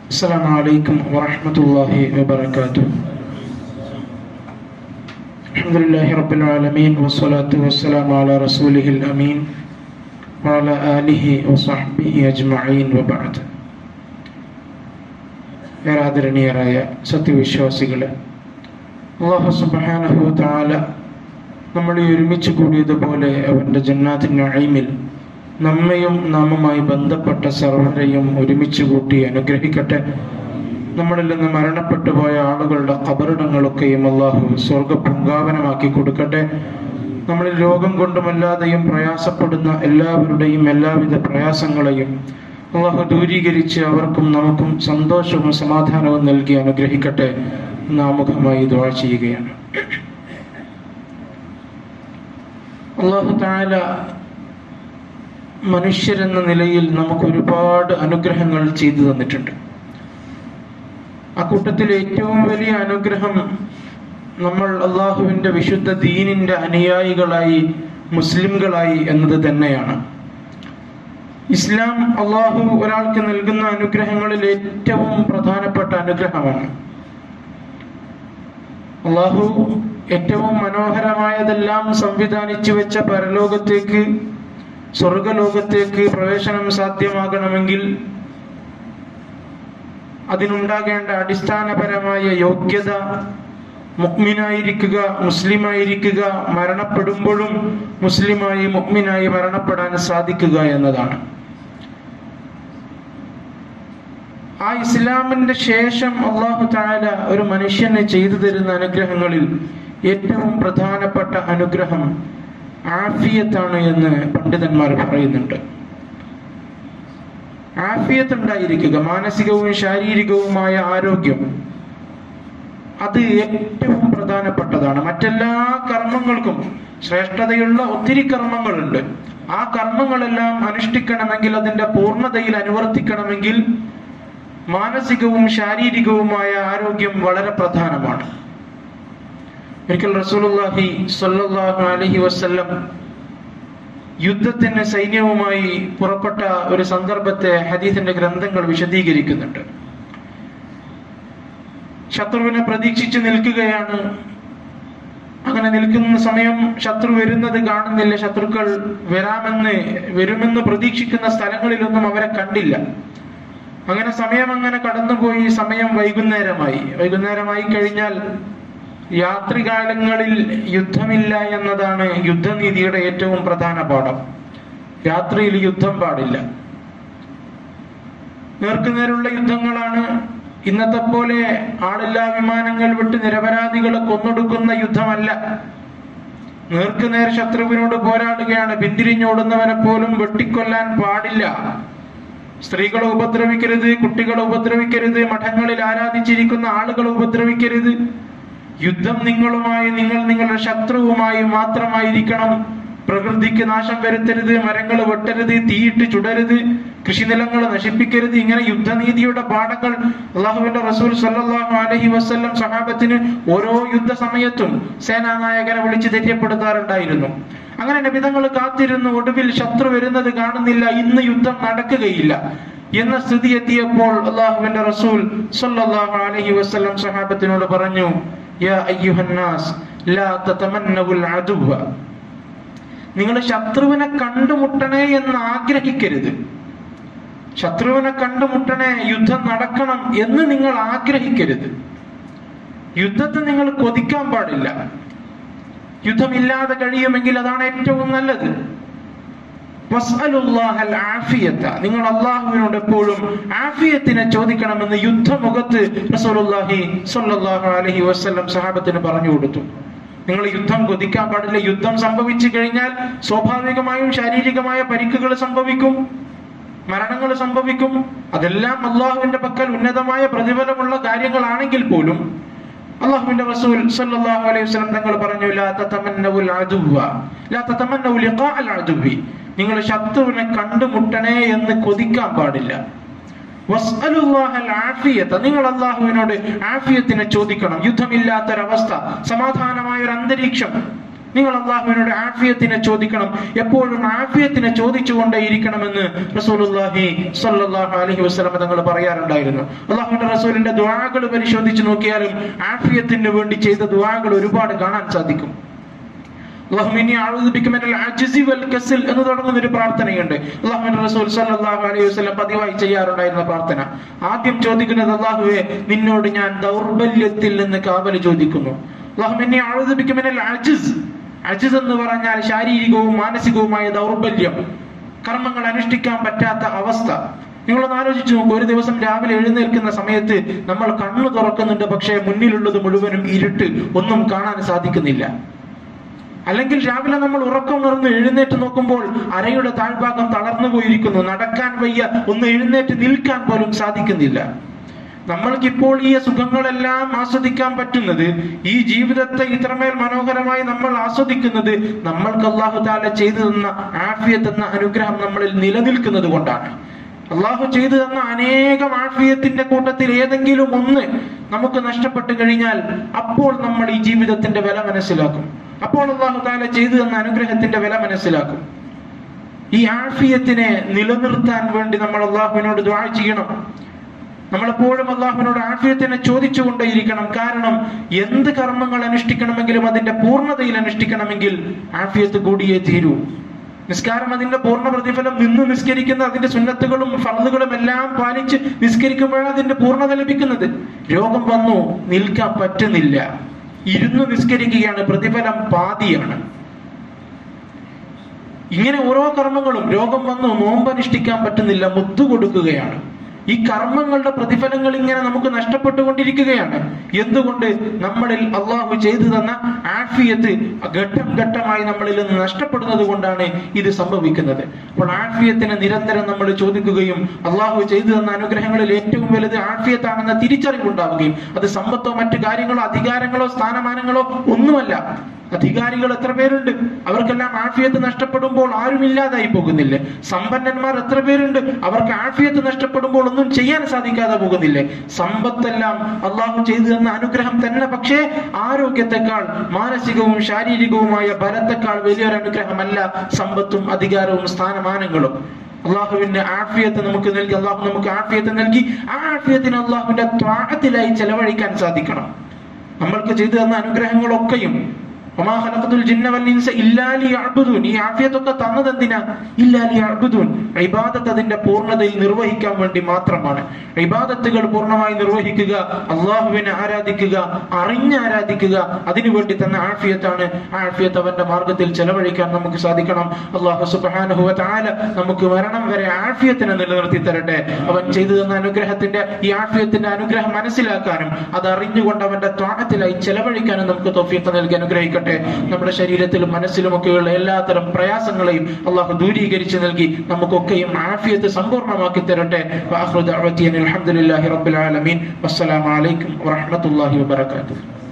السلام عليكم ورحمة الله وبركاته الحمد لله رب العالمين والصلاة والسلام على رسوله الأمين وعلى آله وصحبه أجمعين وبعد ഏറാദരണീയരായ സത്യവിശ്വാസികളെ അള്ളാഹു സുബ്ഹാനഹു തആല നമ്മളെ ഒരുമിച്ച് കൂടിയതുപോലെ അവൻ്റെ ജന്നാത്തിൻ നഈമിൽ നമ്മയും നാമുമായി ബന്ധപ്പെട്ട സർവരെയും ഒരുമിച്ച് കൂട്ടി അനുഗ്രഹിക്കട്ടെ നമ്മളിൽ നിന്ന് മരണപ്പെട്ടു പോയ ആളുകളുടെ കബറിടങ്ങളൊക്കെയും അള്ളാഹു സ്വർഗ പൂങ്കാവനമാക്കി കൊടുക്കട്ടെ നമ്മളിൽ രോഗം കൊണ്ടുമല്ലാതെയും പ്രയാസപ്പെടുന്ന എല്ലാവരുടെയും എല്ലാവിധ പ്രയാസങ്ങളെയും അള്ളാഹു ദൂരീകരിച്ച് അവർക്കും നമുക്കും സന്തോഷവും സമാധാനവും നൽകി അനുഗ്രഹിക്കട്ടെ നാമുഖമായി ദ്വാ ചെയ്യുകയാണ് അള്ളാഹു താല മനുഷ്യരെന്ന നിലയിൽ നമുക്ക് ഒരുപാട് അനുഗ്രഹങ്ങൾ ചെയ്തു തന്നിട്ടുണ്ട് ആ കൂട്ടത്തിൽ ഏറ്റവും വലിയ അനുഗ്രഹം നമ്മൾ അള്ളാഹുവിന്റെ വിശുദ്ധ ദീനിന്റെ അനുയായികളായി മുസ്ലിംകളായി എന്നത് തന്നെയാണ് ഇസ്ലാം അള്ളാഹു ഒരാൾക്ക് നൽകുന്ന അനുഗ്രഹങ്ങളിൽ ഏറ്റവും പ്രധാനപ്പെട്ട അനുഗ്രഹമാണ് അള്ളാഹു ഏറ്റവും മനോഹരമായതെല്ലാം സംവിധാനിച്ചു വെച്ച പരലോകത്തേക്ക് സ്വർഗലോകത്തേക്ക് പ്രവേശനം സാധ്യമാകണമെങ്കിൽ അതിനുണ്ടാകേണ്ട അടിസ്ഥാനപരമായ യോഗ്യത മുക്മിനായിരിക്കുക മുസ്ലിമായിരിക്കുക മരണപ്പെടുമ്പോഴും മുസ്ലിമായി മുക്മിനായി മരണപ്പെടാൻ സാധിക്കുക എന്നതാണ് ആ ഇസ്ലാമിന്റെ ശേഷം അള്ളാഹു താല ഒരു മനുഷ്യന് ചെയ്തു തരുന്ന അനുഗ്രഹങ്ങളിൽ ഏറ്റവും പ്രധാനപ്പെട്ട അനുഗ്രഹം ആഫിയത്താണ് എന്ന് പണ്ഡിതന്മാർ പറയുന്നുണ്ട് ആഫിയത്ത് ഉണ്ടായിരിക്കുക മാനസികവും ശാരീരികവുമായ ആരോഗ്യം അത് ഏറ്റവും പ്രധാനപ്പെട്ടതാണ് മറ്റെല്ലാ കർമ്മങ്ങൾക്കും ശ്രേഷ്ഠതയുള്ള ഒത്തിരി കർമ്മങ്ങളുണ്ട് ആ കർമ്മങ്ങളെല്ലാം അനുഷ്ഠിക്കണമെങ്കിൽ അതിന്റെ പൂർണ്ണതയിൽ അനുവർത്തിക്കണമെങ്കിൽ മാനസികവും ശാരീരികവുമായ ആരോഗ്യം വളരെ പ്രധാനമാണ് ഒരിക്കൽ റസൂലുള്ളാഹി സ്വല്ലല്ലാഹു അലൈഹി വസല്ലം യുദ്ധത്തിന് സൈന്യവുമായി പുറപ്പെട്ട ഒരു സന്ദർഭത്തെ ഹദീസിന്റെ ഗ്രന്ഥങ്ങൾ വിശദീകരിക്കുന്നുണ്ട് ശത്രുവിനെ പ്രതീക്ഷിച്ച് നിൽക്കുകയാണ് അങ്ങനെ നിൽക്കുന്ന സമയം ശത്രു വരുന്നത് കാണുന്നില്ല ശത്രുക്കൾ വരാമെന്ന് വരുമെന്ന് പ്രതീക്ഷിക്കുന്ന സ്ഥലങ്ങളിലൊന്നും അവരെ കണ്ടില്ല അങ്ങനെ സമയം അങ്ങനെ കടന്നുപോയി സമയം വൈകുന്നേരമായി വൈകുന്നേരമായി കഴിഞ്ഞാൽ രാത്രികാലങ്ങളിൽ യുദ്ധമില്ല എന്നതാണ് യുദ്ധനീതിയുടെ ഏറ്റവും പ്രധാന പാഠം രാത്രിയിൽ യുദ്ധം പാടില്ല നേർക്കുനേരുള്ള യുദ്ധങ്ങളാണ് ഇന്നത്തെ പോലെ ആളില്ലാ വിമാനങ്ങൾ വിട്ട് നിരപരാധികളെ കൊന്നൊടുക്കുന്ന യുദ്ധമല്ല നേർക്കുനേർ ശത്രുവിനോട് പോരാടുകയാണ് പിന്തിരിഞ്ഞോടുന്നവനെ പോലും വെട്ടിക്കൊല്ലാൻ പാടില്ല സ്ത്രീകളെ ഉപദ്രവിക്കരുത് കുട്ടികളെ ഉപദ്രവിക്കരുത് മഠങ്ങളിൽ ആരാധിച്ചിരിക്കുന്ന ആളുകളെ ഉപദ്രവിക്കരുത് യുദ്ധം നിങ്ങളുമായി നിങ്ങൾ നിങ്ങളുടെ ശത്രുവുമായി മാത്രമായിരിക്കണം പ്രകൃതിക്ക് നാശം വരുത്തരുത് മരങ്ങൾ വെട്ടരുത് തീയിട്ട് ചുടരുത് കൃഷിനിലങ്ങൾ നശിപ്പിക്കരുത് ഇങ്ങനെ യുദ്ധനീതിയുടെ പാഠങ്ങൾ അള്ളാഹുവിന്റെ റസൂൽ സല്ലാഹു അലഹി വസ്ല്ലം സഹാബത്തിന് ഓരോ യുദ്ധ സമയത്തും സേനാനായകനെ വിളിച്ച് തെര്യപ്പെടുത്താറുണ്ടായിരുന്നു അങ്ങനെ നബിതങ്ങൾ കാത്തിരുന്നു ഒടുവിൽ ശത്രു വരുന്നത് കാണുന്നില്ല ഇന്ന് യുദ്ധം നടക്കുകയില്ല എന്ന സ്ഥിതി എത്തിയപ്പോൾ അള്ളാഹുവിന്റെ റസൂൽ സല്ലല്ലാഹു അലൈഹി വസല്ലം സഹാബത്തിനോട് പറഞ്ഞു യാ അയ്യുഹന്നാസ് ലാ തതമന്നവുൽ അദുവ നിങ്ങൾ ശത്രുവിനെ കണ്ടുമുട്ടണേ എന്ന് ആഗ്രഹിക്കരുത് ശത്രുവിനെ കണ്ടുമുട്ടണേ യുദ്ധം നടക്കണം എന്ന് നിങ്ങൾ ആഗ്രഹിക്കരുത് യുദ്ധത്തെ നിങ്ങൾ കൊതിക്കാൻ പാടില്ല യുദ്ധമില്ലാതെ കഴിയുമെങ്കിൽ അതാണ് ഏറ്റവും നല്ലത് നിങ്ങൾ അള്ളാഹുവിനോട് എപ്പോഴും ആഫിയത്തിനെ ചോദിക്കണമെന്ന് യുദ്ധമുഖത്ത് റസൂലുള്ളാഹി സ്വല്ലല്ലാഹു അലൈഹി വസല്ലം സഹാബത്തിന് പറഞ്ഞു കൊടുത്തു നിങ്ങൾ യുദ്ധം കൊതിക്കാൻ പാടില്ല യുദ്ധം സംഭവിച്ചു കഴിഞ്ഞാൽ സ്വാഭാവികമായും ശാരീരികമായ പരിക്കുകൾ സംഭവിക്കും മരണങ്ങൾ സംഭവിക്കും അതെല്ലാം അള്ളാഹുവിന്റെ പക്കൽ ഉന്നതമായ പ്രതിഫലമുള്ള കാര്യങ്ങളാണെങ്കിൽ പോലും അള്ളാഹുവിന്റെ റസൂൽ സല്ലല്ലാഹു അലൈഹി വസല്ലം തങ്ങൾ പറഞ്ഞു ലാ തതമന്നവുൽ അദുവ ലാ തതമന്നവു ലിഖാഅൽ അദുവി നിങ്ങൾ ശത്രുവിനെ കണ്ടുമുട്ടണേ എന്ന് കൊതിക്കാൻ പാടില്ല നിങ്ങൾ അള്ളാഹുവിനോട് ആഫിയത്തിനെ ചോദിക്കണം യുദ്ധമില്ലാത്തൊരവസ്ഥ സമാധാനമായ ഒരു അന്തരീക്ഷം നിങ്ങൾ അള്ളാഹുവിനോട് ആഫിയത്തിനെ ചോദിക്കണം എപ്പോഴും ആഫിയത്തിനെ ചോദിച്ചുകൊണ്ടേ ഇരിക്കണമെന്ന് റസൂലുള്ളാഹി സ്വല്ലല്ലാഹു അലൈഹി വസല്ലം തങ്ങൾ പറയാറുണ്ടായിരുന്നു അള്ളാഹുവിന്റെ റസൂലിന്റെ ദുആകൾ പരിശോധിച്ച് നോക്കിയാലും ആഫിയത്തിന് വേണ്ടി ചെയ്ത ദുആകൾ ഒരുപാട് കാണാൻ സാധിക്കും അല്ലാഹുമ്മ ഇന്നി അഊദു ബിക മിനൽ അജ്സി വൽ കസൽ എന്ന് തുടങ്ങുന്ന ഒരു പ്രാർത്ഥനയുണ്ട് അല്ലാഹുവിന്റെ റസൂൽ സല്ലല്ലാഹു അലൈഹി വസല്ലം പതിവായി ചെയ്യാറുണ്ടായിരുന്ന പ്രാർത്ഥന ആദ്യം ചോദിക്കുന്നത് അല്ലാഹുവേ നിന്നോട് ഞാൻ ദൗർബല്യത്തിൽ നിന്ന് കാവൽ ചോദിക്കുന്നു അല്ലാഹുമ്മ ഇന്നി അഊദു ബിക മിനൽ അജ്സ് അജ്സ് എന്ന് പറഞ്ഞാൽ ശാരീരികവും മാനസികവുമായ ദൗർബല്യം കർമ്മങ്ങൾ അനുഷ്ഠിക്കാൻ പറ്റാത്ത അവസ്ഥ നിങ്ങളൊന്ന് ആലോചിച്ച് നോക്കൂ ഒരു ദിവസം രാവിലെ എഴുന്നേൽക്കുന്ന സമയത്ത് നമ്മൾ കണ്ണു തുറക്കുന്നുണ്ട് പക്ഷേ മുന്നിലുള്ളത് മുഴുവനും ഇരുട്ട് ഒന്നും കാണാൻ സാധിക്കുന്നില്ല അല്ലെങ്കിൽ രാവിലെ നമ്മൾ ഉറക്കം നിറന്ന് എഴുന്നേറ്റ് നോക്കുമ്പോൾ അരയുടെ താഴ്ഭാഗം തളർന്നു പോയിരിക്കുന്നു നടക്കാൻ വയ്യ ഒന്ന് എഴുന്നേറ്റ് നിൽക്കാൻ പോലും സാധിക്കുന്നില്ല നമ്മൾക്കിപ്പോൾ ഈ സുഖങ്ങളെല്ലാം ആസ്വദിക്കാൻ പറ്റുന്നത് ഈ ജീവിതത്തെ ഇത്രമേൽ മനോഹരമായി നമ്മൾ ആസ്വദിക്കുന്നത് നമ്മൾക്ക് അള്ളാഹു താല ചെയ്തു തന്ന ആഫിയത്ത് എന്ന അനുഗ്രഹം നമ്മളിൽ നിലനിൽക്കുന്നത് കൊണ്ടാണ് അള്ളാഹു ചെയ്തു തന്ന അനേകം ആഫിയത്തിന്റെ കൂട്ടത്തിൽ ഏതെങ്കിലും ഒന്ന് നമുക്ക് നഷ്ടപ്പെട്ടു കഴിഞ്ഞാൽ അപ്പോൾ നമ്മൾ ഈ ജീവിതത്തിന്റെ വില മനസ്സിലാക്കും അപ്പോൾ അള്ളാഹു താല ചെയ്തു തന്ന അനുഗ്രഹത്തിന്റെ വില മനസ്സിലാക്കും ഈ ആഫിയത്തിനെ നിലനിർത്താൻ വേണ്ടി നമ്മൾ അള്ളാഹുവിനോട് ദ്വാ ചെയ്യണം നമ്മളെപ്പോഴും അള്ളാഹുവിനോട് ആഫിയത്തിനെ ചോദിച്ചുകൊണ്ടേയിരിക്കണം കാരണം എന്ത് കർമ്മങ്ങൾ അനുഷ്ഠിക്കണമെങ്കിലും അതിന്റെ പൂർണ്ണതയിൽ അനുഷ്ഠിക്കണമെങ്കിൽ ആഫിയത്ത് കൂടിയേ തീരൂ നിസ്കാരം അതിന്റെ പൂർണ്ണ പ്രതിഫലം നിന്ന് നിസ്കരിക്കുന്ന അതിന്റെ സുന്നത്തുകളും ഫർദുകളും എല്ലാം പാലിച്ച് നിസ്കരിക്കുമ്പോഴാണ് അതിന്റെ പൂർണ്ണത ലഭിക്കുന്നത് രോഗം വന്നു നിൽക്കാൻ പറ്റുന്നില്ല ഇരുന്ന് നിസ്കരിക്കുകയാണ് പ്രതിഫലം പാതിയാണ് ഇങ്ങനെ ഓരോ കർമ്മങ്ങളും രോഗം വന്നു നോമ്പനുഷ്ഠിക്കാൻ പറ്റുന്നില്ല മുത്തു കൊടുക്കുകയാണ് ഈ കർമ്മങ്ങളുടെ പ്രതിഫലങ്ങൾ ഇങ്ങനെ നമുക്ക് നഷ്ടപ്പെട്ടുകൊണ്ടിരിക്കുകയാണ് എന്തുകൊണ്ട് നമ്മളിൽ അള്ളാഹു ചെയ്തു തന്ന ആഫിയത്ത് ഘട്ടം ഘട്ടമായി നമ്മളിൽ നിന്ന് നഷ്ടപ്പെടുന്നത് കൊണ്ടാണ് ഇത് സംഭവിക്കുന്നത് അപ്പോൾ ആഫിയത്തിനെ നിരന്തരം നമ്മൾ ചോദിക്കുകയും അള്ളാഹു ചെയ്തു തന്ന അനുഗ്രഹങ്ങളിൽ ഏറ്റവും വലുത് ആഫിയത്താണെന്ന തിരിച്ചറിവുണ്ടാവുകയും അത് സമ്പത്തോ മറ്റു കാര്യങ്ങളോ അധികാരങ്ങളോ സ്ഥാനമാനങ്ങളോ ഒന്നുമല്ല അധികാരികൾ എത്ര പേരുണ്ട് അവർക്കെല്ലാം ആഫിയത്ത് നഷ്ടപ്പെടുമ്പോൾ ആരുമില്ലാതായി പോകുന്നില്ലേ സമ്പന്നന്മാർ എത്ര പേരുണ്ട് അവർക്ക് ആഫിയത്ത് നഷ്ടപ്പെടുമ്പോൾ ഒന്നും ചെയ്യാൻ സാധിക്കാതെ പോകുന്നില്ലേ സമ്പത്തെല്ലാം അള്ളാഹു ചെയ്തു തന്ന അനുഗ്രഹം തന്നെ പക്ഷേ ആരോഗ്യത്തെക്കാൾ മാനസികവും ശാരീരികവുമായ ബലത്തെക്കാൾ വലിയൊരു അനുഗ്രഹമല്ല സമ്പത്തും അധികാരവും സ്ഥാനമാനങ്ങളും അള്ളാഹുവിന്റെ ആഫിയത്ത് നമുക്ക് നൽകി അള്ളാഹു നമുക്ക് ആഫിയത്ത് നൽകി ആ ആഫിയത്തിന് അള്ളാഹുവിന്റെ ത്വാഹത്തിലായി ചെലവഴിക്കാൻ സാധിക്കണം നമ്മൾക്ക് ചെയ്തു തന്ന അനുഗ്രഹങ്ങളൊക്കെയും വമാ ഖലഖതുൽ ജിന്ന വൽ ഇൻസ ഇല്ലാ ലിയഅ്ബുദൂൻ ഈ ആഫിയത്തൊക്കെ തന്നത് എന്തിനാ ഇല്ലാ ലിയഅ്ബുദൂൻ ഇബാദത്ത് അതിന്റെ പൂർണ്ണതയിൽ നിർവഹിക്കാൻ വേണ്ടി മാത്രമാണ് ഇബാദത്തുകൾ പൂർണ്ണമായി നിർവഹിക്കുക അള്ളാഹുവിനെ ആരാധിക്കുക അറിഞ്ഞ് ആരാധിക്കുക അതിനു വേണ്ടി തന്ന ആഫിയത്താണ് ആ ആഫിയത്ത് അവന്റെ മാർഗത്തിൽ ചെലവഴിക്കാൻ നമുക്ക് സാധിക്കണം അള്ളാഹു സുബ്ഹാനഹു വ തആല നമുക്ക് മരണം വരെ ആഫിയത്തിനെ നിലനിർത്തി തരട്ടെ അവൻ ചെയ്തു തന്ന അനുഗ്രഹത്തിന്റെ ഈ ആഫിയത്തിന്റെ അനുഗ്രഹം മനസ്സിലാക്കാനും അത് അറിഞ്ഞുകൊണ്ട് അവന്റെ ത്വാഹത്തിലായി ചെലവഴിക്കാനും നമുക്ക് തൗഫീഖ് നൽകി അനുഗ്രഹിക്കട്ടെ നമ്മുടെ ശരീരത്തിലും മനസ്സിലും ഒക്കെയുള്ള എല്ലാത്തരം പ്രയാസങ്ങളെയും അള്ളാഹു ദൂരീകരിച്ച് നൽകി നമുക്കൊക്കെയും ആഫിയത്ത് സമ്പൂർണ്ണമാക്കി തരട്ടെ വാഹൃദ അൽഹംദുലില്ലാഹി റബ്ബിൽ ആലമീൻ വസ്സലാമു അലൈക്കും വറഹ്മത്തുള്ളാഹി വബറകാതുഹു